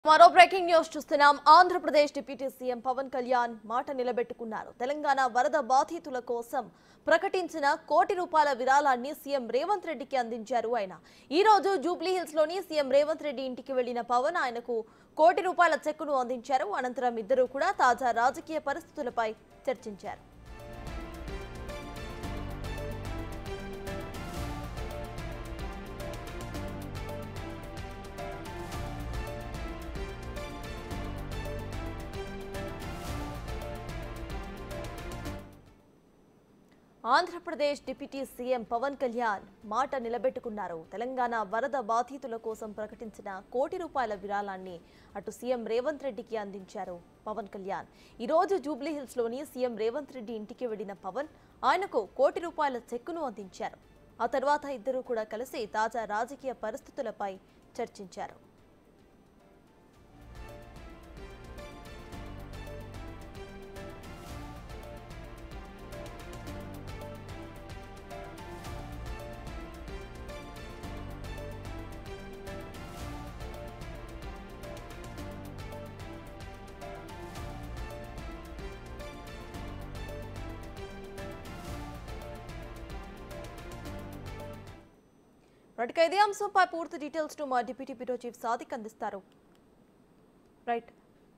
మరో breaking news చూస్తున్నాం Andhra Pradesh deputy CM Pavan Kalyan మాట నిలబెట్టుకున్నారు తెలంగాణ వరద బాధితుల కోసం ప్రకటించిన కోటి రూపాయల విరాళాన్ని సీఎం రేవంత్ రెడ్డికి అందించారు ఆయన ఈ రోజు జూబ్లీ హిల్స్ లోని సీఎం రేవంత్ రెడ్డి ఇంటికి వెళ్లిన పవన్ ఆయనకు కోటి రూపాయల చెక్కును అందించారు అనంతరం ఇద్దరు కూడా తాజా రాజకీయ పరిస్థితులపై చర్చించారు ఆంధ్రప్రదేశ్ డిప్యూటీ సీఎం పవన్ కళ్యాణ్ మాట నిలబెట్టుకున్నారు తెలంగాణ వరద బాధితుల కోసం ప్రకటించిన కోటి రూపాయల విరాళాన్ని అటు సీఎం రేవంత్ రెడ్డికి అందించారు పవన్ కళ్యాణ్ ఈ రోజు జూబ్లీ హిల్స్ లోని సీఎం రేవంత్ రెడ్డి ఇంటికి వెళ్లిన పవన్ ఆయనకు కోటి రూపాయల చెక్కును అందించారు ఆ తర్వాత ఇద్దరూ కూడా కలిసి తాజా రాజకీయ పరిస్థితులపై చర్చించారు రైట్ ఇదే అంశంపై పూర్తి డీటెయిల్స్ ను మా డిప్యూటీ బ్యూరో చీఫ్ సాదిక్ అందిస్తారు రైట్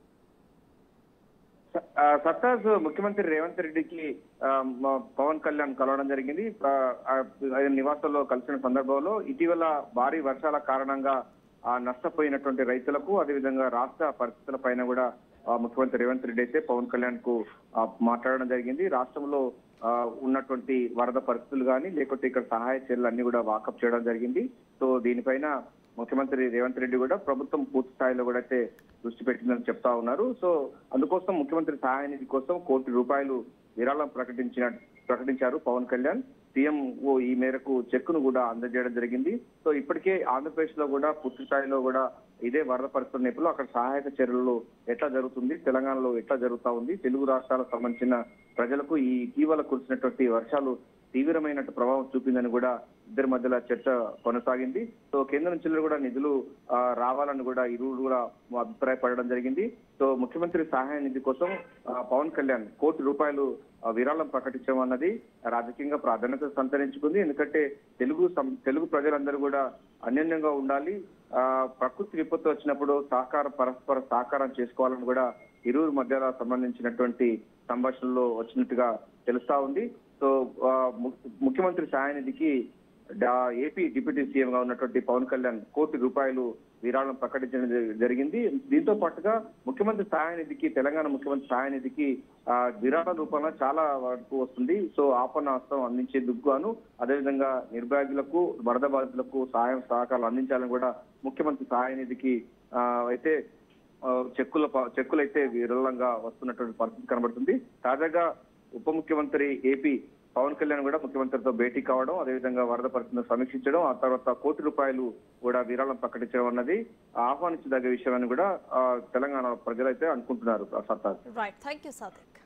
ఆ, సత్తాజ్ ముఖ్యమంత్రి రేవంత్ రెడ్డికి ఆ, మా పవన్ కళ్యాణ్ కలవడం జరిగింది ఆ, ఆ, ఆయన నివాసంలో కలిసిన సందర్భంలో ఇటీవల భారీ వర్షాల కారణంగా ఆ, నష్టపోయినటువంటి రైతులకు అదేవిధంగా రాష్ట్ర పరిస్థితుల పైన కూడా ఆ, ముఖ్యమంత్రి రేవంత్ రెడ్డి అయితే పవన్ కళ్యాణ్ కు ఆ, మాట్లాడడం జరిగింది రాష్ట్రంలో ఆ, ఉన్నటువంటి వరద పరిస్థితులు కానీ లేకపోతే ఇక్కడ సహాయ చర్యలు అన్ని కూడా వాకప్ చేయడం జరిగింది సో దీనిపైన ముఖ్యమంత్రి రేవంత్ రెడ్డి కూడా ప్రభుత్వం పూర్తి స్థాయిలో కూడా అయితే దృష్టి పెట్టిందని చెప్తా ఉన్నారు సో అందుకోసం ముఖ్యమంత్రి సహాయ నిధి కోసం కోటి రూపాయలు విరాళం ప్రకటించిన ప్రకటించారు పవన్ కళ్యాణ్ సీఎం ఓ ఈ మేరకు చెక్కును కూడా అందజేయడం జరిగింది సో ఇప్పటికే ఆంధ్రప్రదేశ్ లో కూడా పూర్తి స్థాయిలో కూడా ఇదే వరద పరిస్థితుల నేపథ్యంలో అక్కడ సహాయక చర్యలు ఎట్లా జరుగుతుంది తెలంగాణలో ఎట్లా జరుగుతా ఉంది తెలుగు రాష్ట్రాలకు సంబంధించిన ప్రజలకు ఈ ఇటీవల కురిసినటువంటి వర్షాలు తీవ్రమైన ప్రభావం చూపిందని కూడా ఇద్దరి మధ్యలో చర్చ కొనసాగింది సో కేంద్రం నుంచి కూడా నిధులు ఆ, రావాలని కూడా ఇరువురు కూడా అభిప్రాయపడడం జరిగింది సో ముఖ్యమంత్రి సహాయ నిధి కోసం ఆ, పవన్ కళ్యాణ్ కోటి రూపాయలు ఆ, విరాళం ప్రకటించడం అన్నది రాజకీయంగా ప్రాధాన్యత సంతరించుకుంది ఎందుకంటే తెలుగు సం- తెలుగు ప్రజలందరూ కూడా అన్యోన్యంగా ఉండాలి ఆ, ప్రకృతి విపత్తు వచ్చినప్పుడు సహకార పరస్పర సహకారం చేసుకోవాలని కూడా ఇరువురు మధ్యలో సంబంధించినటువంటి సంభాషణలో వచ్చినట్టుగా తెలుస్తా ఉంది సో ఆ, ము- ముఖ్యమంత్రి సహాయ నిధికి డా- ఏపీ డిప్యూటీ సీఎం గా ఉన్నటువంటి పవన్ కళ్యాణ్ కోటి రూపాయలు విరాళం ప్రకటించడం జరి- జరిగింది దీంతో పాటుగా ముఖ్యమంత్రి సహాయ నిధికి తెలంగాణ ముఖ్యమంత్రి సహాయ నిధికి ఆ, విరాళ రూపంలో చాలా వరకు వస్తుంది సో ఆపన్న హస్తం అందించేందుకు గాను అదేవిధంగా నిర్భాగ్యులకు వరద బాధితులకు సహాయం సహకారాలు అందించాలని కూడా ముఖ్యమంత్రి సహాయ నిధికి ఆ, అయితే ఆ, చెక్కుల ప- చెక్కులైతే విరళంగా వస్తున్నటువంటి పరిస్థితి కనబడుతుంది తాజాగా ఉప ముఖ్యమంత్రి ఏపీ పవన్ కళ్యాణ్ కూడా ముఖ్యమంత్రితో భేటీ కావడం అదేవిధంగా వరద పరిస్థితిని సమీక్షించడం ఆ తర్వాత కోటి రూపాయలు కూడా విరాళం ప్రకటించడం అన్నది ఆహ్వానించదగ్గ విషయం అని కూడా ఆ, తెలంగాణ ప్రజలైతే అనుకుంటున్నారు సత్తా రైట్ థ్యాంక్ యూ సాదిక్